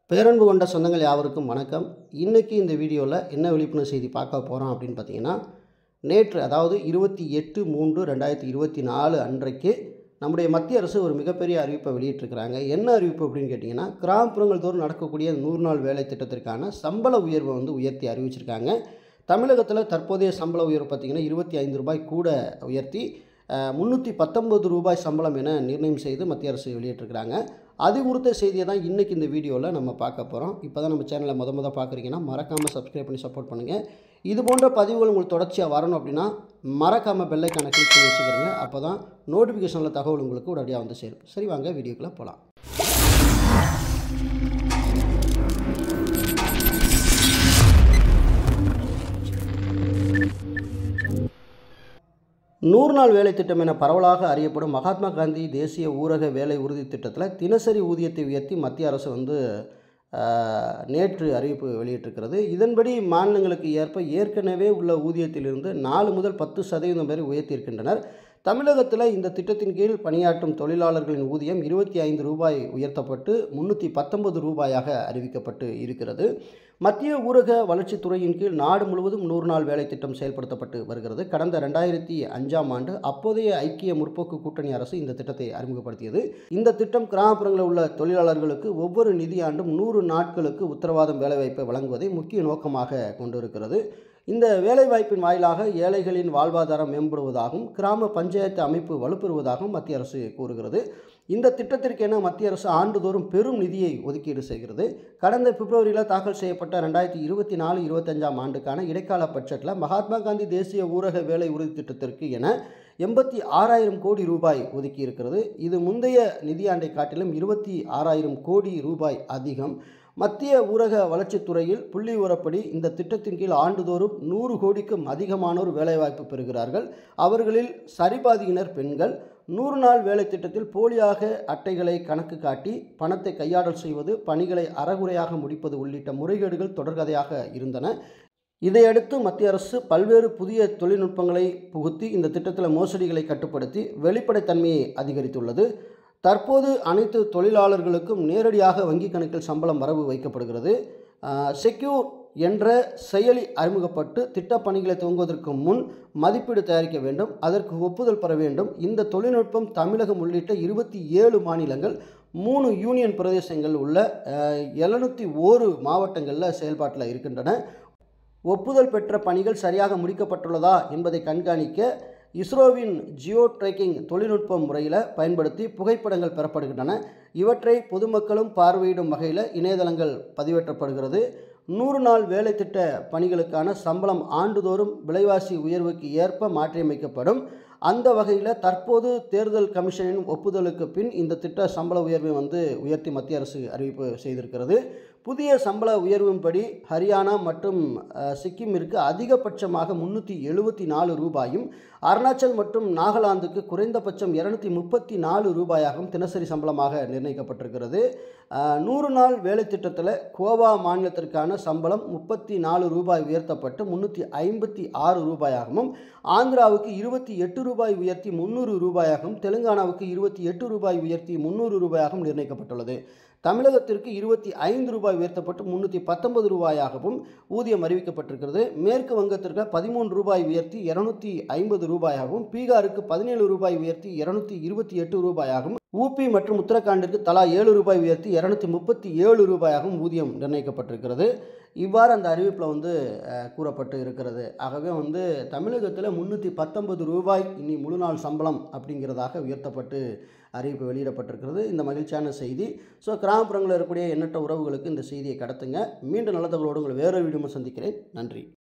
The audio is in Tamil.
பேரன்பு கொண்ட சொந்தங்கள் யாவருக்கும் வணக்கம் இன்றைக்கி இந்த வீடியோவில் என்ன விழிப்புணர்வு செய்தி பார்க்க போகிறோம் அப்படின்னு பார்த்தீங்கன்னா நேற்று அதாவது இருபத்தி எட்டு மூன்று ரெண்டாயிரத்தி இருபத்தி நாலு அன்றைக்கு நம்முடைய மத்திய அரசு ஒரு மிகப்பெரிய அறிவிப்பை வெளியிட்டிருக்கிறாங்க என்ன அறிவிப்பு அப்படின்னு கேட்டிங்கன்னா கிராமப்புறங்கள் தோறும் நடக்கக்கூடிய நூறு நாள் வேலை திட்டத்திற்கான சம்பள உயர்வை வந்து உயர்த்தி அறிவிச்சிருக்காங்க தமிழகத்தில் தற்போதைய சம்பள உயர்வு பார்த்திங்கன்னா இருபத்தி ஐந்து ரூபாய் கூட உயர்த்தி முந்நூற்றி பத்தொம்பது ரூபாய் சம்பளம் என நிர்ணயம் செய்து மத்திய அரசு வெளியிட்டிருக்கிறாங்க அது குறித்த செய்தியை தான் இன்றைக்கி இந்த வீடியோவில் நம்ம பார்க்க போகிறோம் இப்போ தான் நம்ம சேனலை முத முத பார்க்குறீங்கன்னா மறக்காமல் சப்ஸ்கிரைப் பண்ணி சப்போர்ட் பண்ணுங்கள் இது போன்ற பதிவுகள் உங்களுக்கு தொடர்ச்சியாக வரணும் அப்படின்னா மறக்காமல் பெல்லைக்கான கிளிக் பண்ணி வச்சுக்கிறீங்க அப்போ தான் நோட்டிஃபிகேஷனில் தகவல் உங்களுக்கு உடனடியாக வந்து சேரும் சரி வாங்க வீடியோக்குள்ளே போகலாம் நூறு நாள் வேலை திட்டம் என பரவலாக அறியப்படும் மகாத்மா காந்தி தேசிய ஊரக வேலை உறுதி திட்டத்தில் தினசரி ஊதியத்தை உயர்த்தி மத்திய அரசு வந்து நேற்று அறிவிப்பு வெளியிட்டிருக்கிறது இதன்படி மாநிலங்களுக்கு ஏற்ப ஏற்கனவே உள்ள ஊதியத்திலிருந்து நாலு முதல் பத்து சதவீதம் வரை உயர்த்தியிருக்கின்றனர் தமிழகத்தில் இந்த திட்டத்தின் கீழ் பணியாற்றும் தொழிலாளர்களின் ஊதியம் இருபத்தி ஐந்து ரூபாய் உயர்த்தப்பட்டு முந்நூற்றி பத்தொன்பது ரூபாயாக அறிவிக்கப்பட்டு இருக்கிறது மத்திய ஊரக வளர்ச்சித்துறையின் கீழ் நாடு முழுவதும் நூறு நாள் வேலை திட்டம் செயல்படுத்தப்பட்டு வருகிறது கடந்த ரெண்டாயிரத்தி அஞ்சாம் ஆண்டு அப்போதைய ஐக்கிய முற்போக்கு கூட்டணி அரசு இந்த திட்டத்தை அறிமுகப்படுத்தியது இந்த திட்டம் கிராமப்புறங்களில் உள்ள தொழிலாளர்களுக்கு ஒவ்வொரு நிதியாண்டும் நூறு நாட்களுக்கு உத்தரவாதம் வேலைவாய்ப்பை வழங்குவதை முக்கிய நோக்கமாக கொண்டிருக்கிறது இந்த வேலைவாய்ப்பின் வாயிலாக ஏழைகளின் வாழ்வாதாரம் மேம்படுவதாகவும் கிராம பஞ்சாயத்து அமைப்பு வலுப்பெறுவதாகவும் மத்திய அரசு கூறுகிறது இந்த திட்டத்திற்கென மத்திய அரசு ஆண்டுதோறும் பெரும் நிதியை ஒதுக்கீடு செய்கிறது கடந்த பிப்ரவரியில் தாக்கல் செய்யப்பட்ட ரெண்டாயிரத்தி இருபத்தி நாலு இருபத்தஞ்சாம் ஆண்டுக்கான இடைக்கால பட்ஜெட்டில் மகாத்மா காந்தி தேசிய ஊரக வேலை உறுதி திட்டத்திற்கு என எண்பத்தி ஆறாயிரம் கோடி ரூபாய் ஒதுக்கி இருக்கிறது இது முந்தைய நிதியாண்டை காட்டிலும் இருபத்தி ஆறாயிரம் கோடி ரூபாய் அதிகம் மத்திய ஊரக வளர்ச்சித்துறையில் புள்ளி உரப்படி இந்த திட்டத்தின் கீழ் ஆண்டுதோறும் நூறு கோடிக்கும் அதிகமானோர் வேலைவாய்ப்பு பெறுகிறார்கள் அவர்களில் சரிபாதியினர் பெண்கள் நூறு நாள் வேலை திட்டத்தில் போலியாக அட்டைகளை கணக்கு காட்டி பணத்தை கையாடல் செய்வது பணிகளை அறகுறையாக முடிப்பது உள்ளிட்ட முறைகேடுகள் தொடர்கதையாக இருந்தன இதையடுத்து மத்திய அரசு பல்வேறு புதிய தொழில்நுட்பங்களை புகுத்தி இந்த திட்டத்தில் மோசடிகளை கட்டுப்படுத்தி வெளிப்படைத்தன்மையை அதிகரித்துள்ளது தற்போது அனைத்து தொழிலாளர்களுக்கும் நேரடியாக வங்கி கணக்கில் சம்பளம் வரவு வைக்கப்படுகிறது செக்யூர் என்ற செயலி அறிமுகப்பட்டு திட்டப்பணிகளை துவங்குவதற்கு முன் மதிப்பீடு தயாரிக்க வேண்டும் அதற்கு ஒப்புதல் பெற வேண்டும் இந்த தொழில்நுட்பம் தமிழகம் உள்ளிட்ட இருபத்தி ஏழு மாநிலங்கள் மூணு யூனியன் பிரதேசங்கள் உள்ள எழுநூற்றி ஓரு மாவட்டங்களில் செயல்பாட்டில் இருக்கின்றன ஒப்புதல் பெற்ற பணிகள் சரியாக முடிக்கப்பட்டுள்ளதா என்பதை கண்காணிக்க இஸ்ரோவின் ஜியோ ட்ரேக்கிங் தொழில்நுட்ப முறையில் பயன்படுத்தி புகைப்படங்கள் பெறப்படுகின்றன இவற்றை பொதுமக்களும் பார்வையிடும் வகையில் இணையதளங்கள் பதிவேற்றப்படுகிறது நூறு நாள் வேலை திட்ட பணிகளுக்கான சம்பளம் ஆண்டுதோறும் விலைவாசி உயர்வுக்கு ஏற்ப மாற்றியமைக்கப்படும் அந்த வகையில் தற்போது தேர்தல் கமிஷனின் ஒப்புதலுக்கு பின் இந்த திட்ட சம்பள உயர்வை வந்து உயர்த்தி மத்திய அரசு அறிவிப்பு செய்திருக்கிறது புதிய சம்பள உயர்வின்படி ஹரியானா மற்றும் சிக்கிமிற்கு அதிகபட்சமாக முந்நூற்றி எழுபத்தி நாலு ரூபாயும் அருணாச்சல் மற்றும் நாகாலாந்துக்கு குறைந்தபட்சம் இரநூத்தி முப்பத்தி நாலு ரூபாயாகவும் தினசரி சம்பளமாக நிர்ணயிக்கப்பட்டிருக்கிறது நூறு நாள் வேலை திட்டத்தில் கோவா மாநிலத்திற்கான சம்பளம் முப்பத்தி நாலு ரூபாய் உயர்த்தப்பட்டு முந்நூற்றி ஐம்பத்தி ஆறு ரூபாயாகவும் ஆந்திராவுக்கு இருபத்தி எட்டு ரூபாய் உயர்த்தி முந்நூறு ரூபாயாகவும் தெலுங்கானாவுக்கு இருபத்தி எட்டு ரூபாய் உயர்த்தி முந்நூறு ரூபாயாகவும் நிர்ணயிக்கப்பட்டுள்ளது தமிழகத்திற்கு இருபத்தி ஐந்து ரூபாய் உயர்த்தப்பட்டு முந்நூற்றி பத்தொன்பது ரூபாயாகவும் ஊதியம் அறிவிக்கப்பட்டிருக்கிறது மேற்கு வங்கத்திற்கு பதிமூன்று ரூபாய் உயர்த்தி இரநூத்தி ஐம்பது ரூபாயாகவும் பீகாருக்கு பதினேழு ரூபாய் உயர்த்தி இரநூத்தி இருபத்தி எட்டு ரூபாயாகவும் ஊபி மற்றும் உத்தரகாண்டிற்கு தலா ஏழு ரூபாய் உயர்த்தி இரநூத்தி முப்பத்தி ஏழு ரூபாயாகவும் ஊதியம் நிர்ணயிக்கப்பட்டிருக்கிறது இவ்வாறு அந்த அறிவிப்பில் வந்து கூறப்பட்டு இருக்கிறது ஆகவே வந்து தமிழகத்தில் முந்நூற்றி பத்தொன்பது ரூபாய் இனி முழு நாள் சம்பளம் அப்படிங்கிறதாக உயர்த்தப்பட்டு அறிவிப்பு வெளியிடப்பட்டிருக்கிறது இந்த மகிழ்ச்சியான செய்தி ஸோ கிராமப்புறங்களில் இருக்கக்கூடிய எண்ணற்ற உறவுகளுக்கு இந்த செய்தியை கடத்துங்க மீண்டும் நல்ல தகவலோடு உங்களை வேறு வீடியோ சந்திக்கிறேன் நன்றி